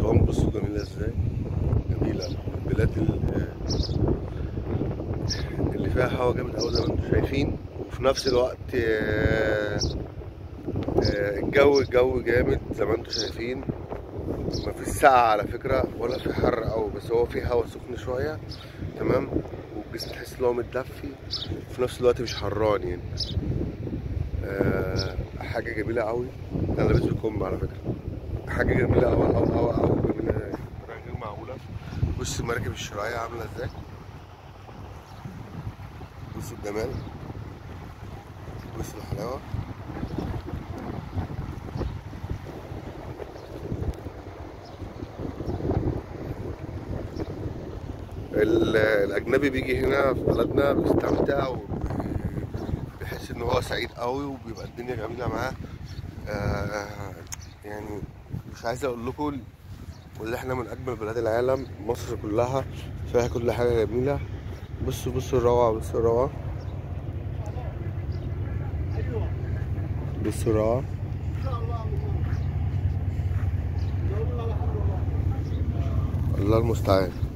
أسوان بصوا جميلة ازاي جميلة البلاد ال- اللي فيها هوا جامد أوي زي ما انتم شايفين وفي نفس الوقت آه، آه، الجو الجو جامد زي ما انتم شايفين مفيش سقعة على فكرة ولا في حر أوي بس هو في هوا سخن شوية تمام والجسم تحس إن هو متدفي وفي نفس الوقت مش حران يعني آه، حاجة جميلة أوي أنا لابس بكم على فكرة حاجة جميلة أوي أوي أوي أوي جميلة بطريقة غير معقولة بص المراكب الشراعية عاملة ازاي بص الجمال بص الحلاوة ال- الأجنبي بيجي هنا في بلدنا بيستمتع وبيحس إن هو سعيد قوي وبيبقى الدنيا جميلة معاه آه، يعني مش عايز أقول لكم واللي احنا من أجمل بلاد العالم مصر كلها فيها كل حاجة جميلة بصوا بصوا الروعة بصوا الروعة بصوا الروعة الله المستعان